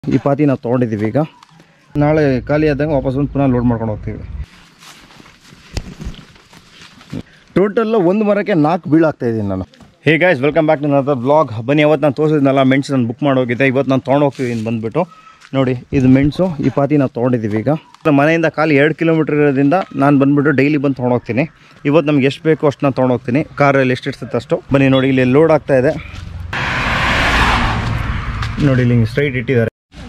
ಈ ಪಾತಿ ನಾವು ತೊಗೊಂಡಿದ್ದೀವಿ ಈಗ ನಾಳೆ ಖಾಲಿ ಆದಾಗ ವಾಪಸ್ ಬಂದು ಪುನಃ ಲೋಡ್ ಮಾಡ್ಕೊಂಡು ಹೋಗ್ತೀವಿ ಟೋಟಲ್ ಒಂದು ಮರಕ್ಕೆ ನಾಲ್ಕು ಬೀಳಾಗ್ತಾ ಇದ್ದೀನಿ ನಾನು hey guys welcome back to another blog ಬನ್ನಿ ಅವತ್ತು ನಾನು ತೋರಿಸಿದ್ನಲ್ಲ ಮೆಣಸು ನಾನು ಬುಕ್ ಮಾಡೋಗಿದ್ದೆ ಇವತ್ತು ನಾನು ತೊಗೊಂಡು ಹೋಗ್ತಿದ್ದೀನಿ ಬಂದುಬಿಟ್ಟು ನೋಡಿ ಇದು ಮೆಣಸು ಈ ಪಾತಿ ನಾವು ತೊಗೊಂಡಿದ್ದೀವಿ ಈಗ ನಮ್ಮ ಮನೆಯಿಂದ ಖಾಲಿ ಎರಡು ಕಿಲೋಮೀಟ್ರ್ ಇರೋದ್ರಿಂದ ನಾನು ಬಂದುಬಿಟ್ಟು ಡೈಲಿ ಬಂದು ತೊಗೊಂಡು ಹೋಗ್ತೀನಿ ಇವತ್ತು ನಮ್ಗೆ ಎಷ್ಟು ಬೇಕೋ ಅಷ್ಟು ನಾನು ತೊಗೊಂಡು ಹೋಗ್ತೀನಿ ಕಾರಲ್ಲಿ ಎಷ್ಟು ಇರ್ತದೆ ಅಷ್ಟು ಬನ್ನಿ ನೋಡಿ ಇಲ್ಲಿ ಲೋಡ್ ಆಗ್ತಾ ಇದೆ ನೋಡಿ ಇಲ್ಲಿ ಸ್ಟ್ರೈಟ್ ಇಟ್ಟಿದ್ದಾರೆ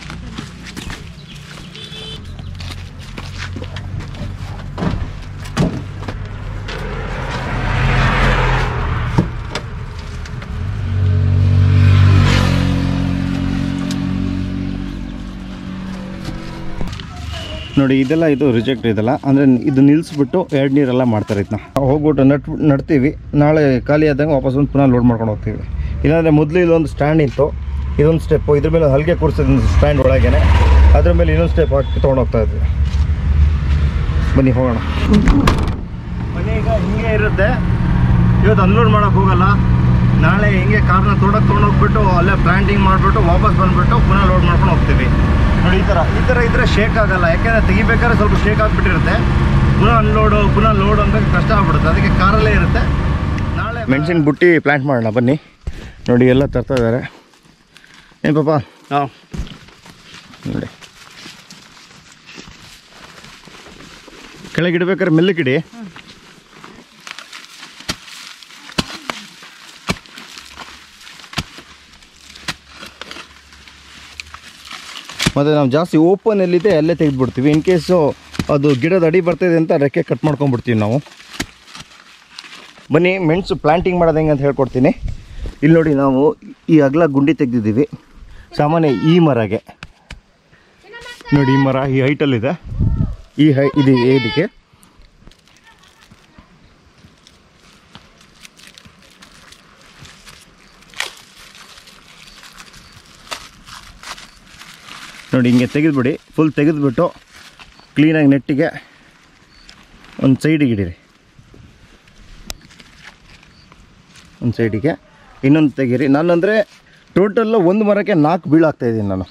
ನೋಡಿ ಇದೆಲ್ಲ ಇದು ರಿಜೆಕ್ಟ್ ಇದೆಲ್ಲ ಅಂದರೆ ಇದು ನಿಲ್ಲಿಸ್ಬಿಟ್ಟು ಎರಡು ನೀರೆಲ್ಲ ಮಾಡ್ತಾರೆ ಇದನ್ನ ಹೋಗ್ಬಿಟ್ಟು ನಟ್ ನಡ್ತೀವಿ ನಾಳೆ ಖಾಲಿ ಆದಾಗ ವಾಪಸ್ ಬಂದು ಪುನಃ ಲೋಡ್ ಮಾಡ್ಕೊಂಡು ಹೋಗ್ತೀವಿ ಇಲ್ಲಾಂದರೆ ಮೊದಲು ಇಲ್ಲೊಂದು ಸ್ಟ್ಯಾಂಡ್ ಇತ್ತು ಇದೊಂದು ಸ್ಟೆಪ್ಪು ಇದ್ರ ಮೇಲೆ ಹಲ್ಗೆ ಕೂರಿಸಿದ ಸ್ಟ್ಯಾಂಡ್ ಒಳಗೇನೆ ಅದ್ರ ಮೇಲೆ ಇನ್ನೊಂದು ಸ್ಟೆಪ್ ಹಾಕಿ ತೊಗೊಂಡು ಹೋಗ್ತಾ ಇದ್ವಿ ಬನ್ನಿ ಹೋಗೋಣ ಬನ್ನಿ ಈಗ ಹಿಂಗೆ ಇರುತ್ತೆ ಇವತ್ತು ಅನ್ಲೋಡ್ ಮಾಡೋಕೆ ಹೋಗಲ್ಲ ನಾಳೆ ಹಿಂಗೆ ಕಾರ್ನ ತೋಟಕ್ಕೆ ತೊಗೊಂಡೋಗ್ಬಿಟ್ಟು ಅಲ್ಲೇ ಪ್ಲಾಂಟಿಂಗ್ ಮಾಡಿಬಿಟ್ಟು ವಾಪಸ್ ಬಂದುಬಿಟ್ಟು ಪುನಃ ಲೋಡ್ ಮಾಡ್ಕೊಂಡು ಹೋಗ್ತೀವಿ ನೋಡಿ ಈ ಥರ ಈ ಥರ ಇದ್ದರೆ ಶೇಕ್ ಆಗಲ್ಲ ಯಾಕೆಂದರೆ ತೆಗಿಬೇಕಾದ್ರೆ ಸ್ವಲ್ಪ ಶೇಕ್ ಆಗಿಬಿಟ್ಟಿರುತ್ತೆ ಪುನಃ ಅನ್ಲೋಡು ಪುನಃ ಲೋಡ್ ಅಂತ ಕಷ್ಟ ಆಗ್ಬಿಡುತ್ತೆ ಅದಕ್ಕೆ ಕಾರಲ್ಲೇ ಇರುತ್ತೆ ನಾಳೆ ಮೆಣಸಿನ ಬುಟ್ಟಿ ಪ್ಲಾಂಟ್ ಮಾಡೋಣ ಬನ್ನಿ ನೋಡಿ ಎಲ್ಲ ತರ್ತಾ ಇದ್ದಾರೆ ಏನು ಪಾಪ ಹಾಂ ನೋಡಿ ಕೆಳಗೆ ಇಡ್ಬೇಕಾದ್ರೆ ಮೆಲ್ಲಕ್ಕಿಡಿ ಮತ್ತು ನಾವು ಜಾಸ್ತಿ ಓಪನ್ ಎಲ್ಲಿದೆ ಅಲ್ಲೇ ತೆಗೆದುಬಿಡ್ತೀವಿ ಇನ್ ಕೇಸು ಅದು ಗಿಡದ ಅಡಿ ಬರ್ತಾಯಿದೆ ಅಂತ ರೆಕ್ಕೆ ಕಟ್ ಮಾಡ್ಕೊಂಡ್ಬಿಡ್ತೀವಿ ನಾವು ಬನ್ನಿ ಮೆಣಸು ಪ್ಲಾಂಟಿಂಗ್ ಮಾಡೋದು ಹೆಂಗೆ ಅಂತ ಹೇಳ್ಕೊಡ್ತೀನಿ ಇಲ್ಲಿ ನೋಡಿ ನಾವು ಈ ಅಗಲ ಗುಂಡಿ ತೆಗೆದಿದ್ದೀವಿ ಸಾಮಾನ್ಯ ಈ ಮರಗೆ ನೋಡಿ ಈ ಮರ ಈ ಹೈಟಲ್ಲಿದೆ ಈ ಹೈ ಇದು ಇದಕ್ಕೆ ನೋಡಿ ಹಿಂಗೆ ತೆಗೆದುಬಿಡಿ ಫುಲ್ ತೆಗೆದುಬಿಟ್ಟು ಕ್ಲೀನಾಗಿ ನೆಟ್ಟಿಗೆ ಒಂದು ಸೈಡಿಗೆ ಇಡಿರಿ ಒಂದು ಸೈಡಿಗೆ ಇನ್ನೊಂದು ತೆಗೀರಿ ನಾನಂದರೆ ಟೋಟಲ್ಲು ಒಂದು ಮರಕ್ಕೆ ನಾಲ್ಕು ಬೀಳಾಗ್ತಾ ಇದ್ದೀನಿ ನಾನು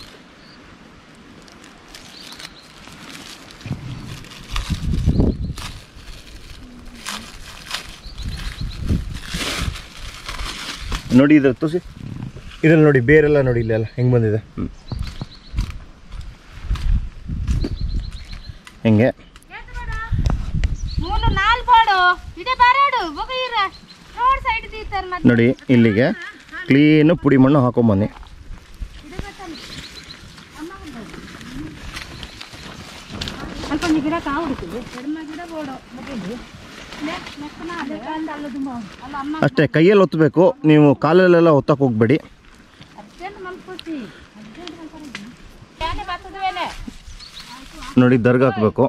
ನೋಡಿ ಇದ್ರ ತುಸಿ ಇದ್ರಲ್ಲಿ ನೋಡಿ ಬೇರೆಲ್ಲ ನೋಡಿ ಇಲ್ಲೆಲ್ಲ ಹೆಂಗೆ ಬಂದಿದೆ ಹೆಂಗೆ ಮೂರು ನಾಲ್ಕು ಬೋಡು ಇದೇ ಬರೋಡು ಬಗೀರ ರೋಡ್ ಸೈಡ್ ತೀರ್ತಾರೆ ಮತ್ತೆ ನೋಡಿ ಇಲ್ಲಿಗೆ ಕ್ಲೀನು ಪುಡಿ ಮಣ್ಣು ಹಾಕೊಂಬನ್ನಿ ಸ್ವಲ್ಪ ಗಿಡ ಕಾವುಡಿತು ಕಡಿಮೆ ಗಿಡ ಬೋಡು ಬಗ್ಗೆದು ಅಲ್ಲ ಅಮ್ಮ ಅಷ್ಟೇ ಕೈಯಲ್ಲಿ ಒತ್ತಬೇಕು ನೀವು ಕಾಲಲ್ಲೆಲ್ಲ ಒತ್ತಕ್ಕೆ ಹೋಗ್ಬೇಡಿ ಅರ್ಜೆಂಟ್ ಮಲ್ಕೋತಿ ಅರ್ಜೆಂಟ್ ಮಲ್ಕೊಂಡು ಯಾಕೆ ಬರ್ತದವೇನೆ ನೋಡಿ ದರ್ಗ ಹಾಕಬೇಕು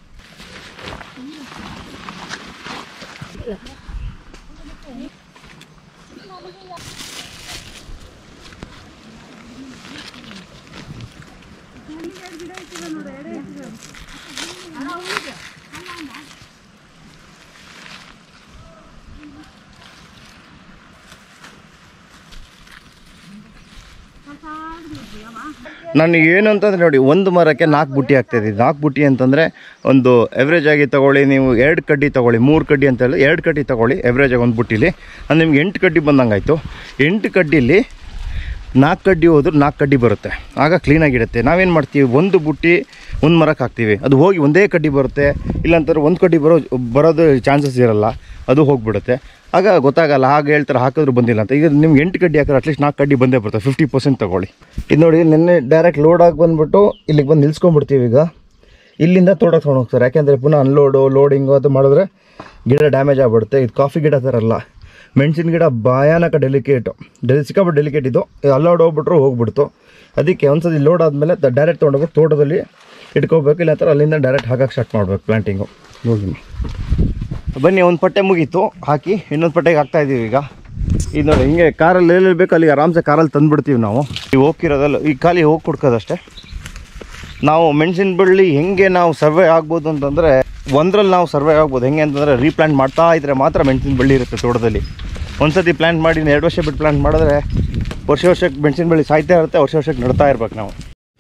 ನಾನು ಏನು ಅಂತಂದ್ರೆ ನೋಡಿ ಒಂದು ಮರಕ್ಕೆ ನಾಲ್ಕು ಬುಟ್ಟಿ ಆಗ್ತಾಯಿದೆ ನಾಲ್ಕು ಬುಟ್ಟಿ ಅಂತಂದರೆ ಒಂದು ಎವ್ರೇಜ್ ಆಗಿ ತಗೊಳ್ಳಿ ನೀವು ಎರಡು ಕಡ್ಡಿ ತಗೊಳ್ಳಿ ಮೂರು ಕಡ್ಡಿ ಅಂತ ಹೇಳಿ ಎರಡು ಕಡ್ಡಿ ತಗೊಳ್ಳಿ ಎವ್ರೇಜ್ ಆಗಿ ಒಂದು ಬುಟ್ಟಿಲಿ ಅದು ನಿಮ್ಗೆ ಎಂಟು ಕಡ್ಡಿ ಬಂದಂಗಾಯ್ತು ಎಂಟು ಕಡ್ಡಿಲಿ ನಾಲ್ಕು ಕಡ್ಡಿ ಹೋದ್ರೆ ನಾಲ್ಕು ಕಡ್ಡಿ ಬರುತ್ತೆ ಆಗ ಕ್ಲೀನಾಗಿರುತ್ತೆ ನಾವೇನು ಮಾಡ್ತೀವಿ ಒಂದು ಬುಟ್ಟಿ ಒಂದು ಮರಕ್ಕೆ ಹಾಕ್ತೀವಿ ಅದು ಹೋಗಿ ಒಂದೇ ಕಡ್ಡಿ ಬರುತ್ತೆ ಇಲ್ಲಾಂತಾರೆ ಒಂದು ಕಡ್ಡಿ ಬರೋ ಬರೋದು ಚಾನ್ಸಸ್ ಇರಲ್ಲ ಅದು ಹೋಗ್ಬಿಡುತ್ತೆ ಆಗ ಗೊತ್ತಾಗಲ್ಲ ಹಾಗೆ ಹೇಳ್ತಾರೆ ಹಾಕಿದ್ರು ಬಂದಿಲ್ಲ ಅಂತ ಈಗ ನಿಮ್ಗೆ ಎಂಟು ಕಡ್ಡಿ ಹಾಕಿದ್ರೆ ಅಟ್ಲೀಸ್ಟ್ ನಾಲ್ಕು ಕಡ್ಡಿ ಬಂದೇ ಬರುತ್ತೆ ಫಿಫ್ಟಿ ಪರ್ಸೆಂಟ್ ತೊಗೊಳ್ಳಿ ಇದು ನೋಡಿ ನಿನ್ನೆ ಡೈರೆಕ್ಟ್ ಲೋಡ್ ಆಗಿ ಬಂದುಬಿಟ್ಟು ಇಲ್ಲಿಗೆ ಬಂದು ನಿಲ್ಸ್ಕೊಂಡ್ಬಿಡ್ತೀವಿ ಈಗ ಇಲ್ಲಿಂದ ತೋಟ ತೊಗೊಂಡು ಹೋಗ್ತಾರೆ ಯಾಕೆಂದರೆ ಪುನಃ ಅನ್ಲೋಡು ಲೋಡಿಂಗು ಅದು ಮಾಡಿದ್ರೆ ಗಿಡ ಡ್ಯಾಮೇಜ್ ಆಗ್ಬಿಡುತ್ತೆ ಇದು ಕಾಫಿ ಗಿಡ ಥರ ಅಲ್ಲ ಮೆಣಸಿನ ಗಿಡ ಭಯಾನಕ ಡೆಲಿಕೇಟು ಡೆಲಿ ಸಿಕ್ಕಾಪಟ್ಟೆ ಡೆಲಿಕೇಟ್ ಇದು ಅಲ್ಲೋಡ್ ಹೋಗ್ಬಿಟ್ರು ಹೋಗ್ಬಿಡ್ತು ಅದಕ್ಕೆ ಒಂದ್ಸತಿ ಲೋಡ್ ಆದಮೇಲೆ ಡೈರೆಕ್ಟ್ ತೊಗೊಂಡೋಗ್ಬಿಟ್ಟು ತೋಟದಲ್ಲಿ ಇಟ್ಕೋಬೇಕು ಇಲ್ಲ ಥರ ಅಲ್ಲಿಂದ ಡೈರೆಕ್ಟ್ ಹಾಕಕ್ಕೆ ಸ್ಟಾರ್ಟ್ ಮಾಡ್ಬೇಕು ಪ್ಲಾಂಟಿಂಗು ನೋಡಿ ಬನ್ನಿ ಒಂದು ಪಟ್ಟೆ ಮುಗೀತು ಹಾಕಿ ಇನ್ನೊಂದು ಪಟ್ಟೆಗೆ ಹಾಕ್ತಾ ಇದ್ದೀವಿ ಈಗ ಇದು ನೋಡಿ ಹಿಂಗೆ ಕಾರಲ್ಲಿ ಎಲ್ಲಿ ಬೇಕು ಅಲ್ಲಿಗೆ ಆರಾಮ್ಸೆ ಕಾರಲ್ಲಿ ತಂದುಬಿಡ್ತೀವಿ ನಾವು ಈಗ ಹೋಗ್ತಿರೋದಲ್ಲ ಈಗ ಖಾಲಿ ಹೋಗಿ ಕೊಡ್ಕೋದಷ್ಟೇ ನಾವು ಮೆಣಸಿನ ಬಳ್ಳಿ ಹೆಂಗೆ ನಾವು ಸರ್ವೆ ಆಗ್ಬೋದು ಅಂತಂದರೆ ಒಂದರಲ್ಲಿ ನಾವು ಸರ್ವೆ ಆಗ್ಬೋದು ಹೆಂಗೆ ಅಂತಂದರೆ ರೀಪ್ಲಾಂಟ್ ಮಾಡ್ತಾ ಇದ್ರೆ ಮಾತ್ರ ಮೆಣಸಿನ ಬಳ್ಳಿ ಇರುತ್ತೆ ತೋಟದಲ್ಲಿ ಒಂದ್ಸತಿ ಪ್ಲಾಂಟ್ ಮಾಡಿ ಇನ್ನು ಎರಡು ವರ್ಷ ಬಿಟ್ಟು ಪ್ಲಾಂಟ್ ಮಾಡಿದ್ರೆ ವರ್ಷ ವರ್ಷಕ್ಕೆ ಮೆಣಸಿನ ಬೆಳೆ ಸಾಯ್ತಾ ಇರುತ್ತೆ ವರ್ಷ ವರ್ಷಕ್ಕೆ ನಡ್ತಾ ಇರ್ಬೇಕು ನಾವು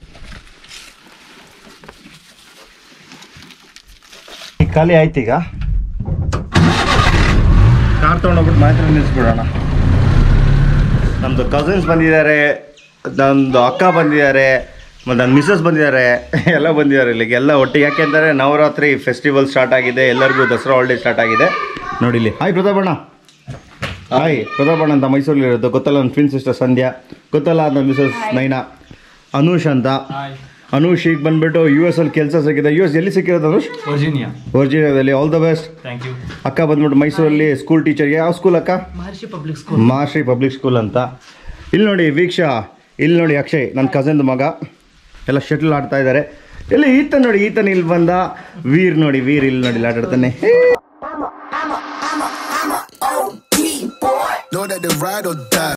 ಈಗ ಖಾಲಿ ಆಯ್ತು ಈಗ ಕಾರ್ ತೊಗೊಂಡೋಗ್ಬಿಟ್ಟು ಮನೆ ಹತ್ರ ನಿಲ್ಲಿಸ್ಬಿಡೋಣ ನಮ್ಮದು ಕಸಿನ್ಸ್ ಬಂದಿದ್ದಾರೆ ನಮ್ಮದು ಅಕ್ಕ ಬಂದಿದ್ದಾರೆ ಮತ್ತು ನನ್ನ ಮಿಸಸ್ ಬಂದಿದ್ದಾರೆ ಎಲ್ಲ ಬಂದಿದ್ದಾರೆ ಇಲ್ಲಿಗೆ ಎಲ್ಲ ಒಟ್ಟಿಗೆ ಯಾಕೆಂದರೆ ನವರಾತ್ರಿ ಫೆಸ್ಟಿವಲ್ ಸ್ಟಾರ್ಟ್ ಆಗಿದೆ ಎಲ್ಲರಿಗೂ ದಸರಾ ಹಾಲಿಡೇ ಸ್ಟಾರ್ಟ್ ಆಗಿದೆ ನೋಡಿ ಇಲ್ಲಿ ಹಾಯ್ ಪ್ರತಾಪಣ್ಣ ಹಾಯ್ ಪ್ರತಾಪಣ್ಣ ಅಂತ ಮೈಸೂರಲ್ಲಿರೋದು ಗೊತ್ತಲ್ಲ ನನ್ನ ಫ್ರೆಂಡ್ ಸಿಸ್ಟರ್ ಸಂಧ್ಯಾ ಗೊತ್ತಲ್ಲ ನನ್ನ ಮಿಸಸ್ ನೈನಾ ಅನೂಷ್ ಅಂತ ಅನೂಷ್ ಈಗ ಬಂದ್ಬಿಟ್ಟು ಯು ಎಸ್ ಅಲ್ಲಿ ಕೆಲಸ ಸಿಕ್ಕಿದೆ ಯು ಎಸ್ ಎಲ್ಲಿ ಸಿಕ್ಕಿರೋದು ಅನೂಷ್ ವರ್ಜಿನಿಯಾ ವರ್ಜಿನಿಯಾದಲ್ಲಿ all the best thank you ಅಕ್ಕ ಬಂದ್ಬಿಟ್ಟು ಮೈಸೂರಲ್ಲಿ ಸ್ಕೂಲ್ ಟೀಚರ್ ಯಾವ ಸ್ಕೂಲ್ ಅಕ್ಕ Maharshi public school Mahashree public school ಅಂತ ಇಲ್ಲಿ ನೋಡಿ ವೀಕ್ಷಾ ಇಲ್ಲಿ ನೋಡಿ ಅಕ್ಷಯ್ ನನ್ನ ಕಸನ್ದು ಮಗ ಎಲ್ಲ ಶಟ್ಲ್ ಆಡ್ತಾ ಇದ್ದಾರೆ ಇಲ್ಲಿ ಈತ ನೋಡಿ ಈತನ ಇಲ್ಲಿ ಬಂದ ವೀರ್ ನೋಡಿ ವೀರ್ ಇಲ್ಲಿ ನೋಡಿ ಇಲ್ಲಿ ಆಟಾಡ್ತಾನೆ Know that the ride or die.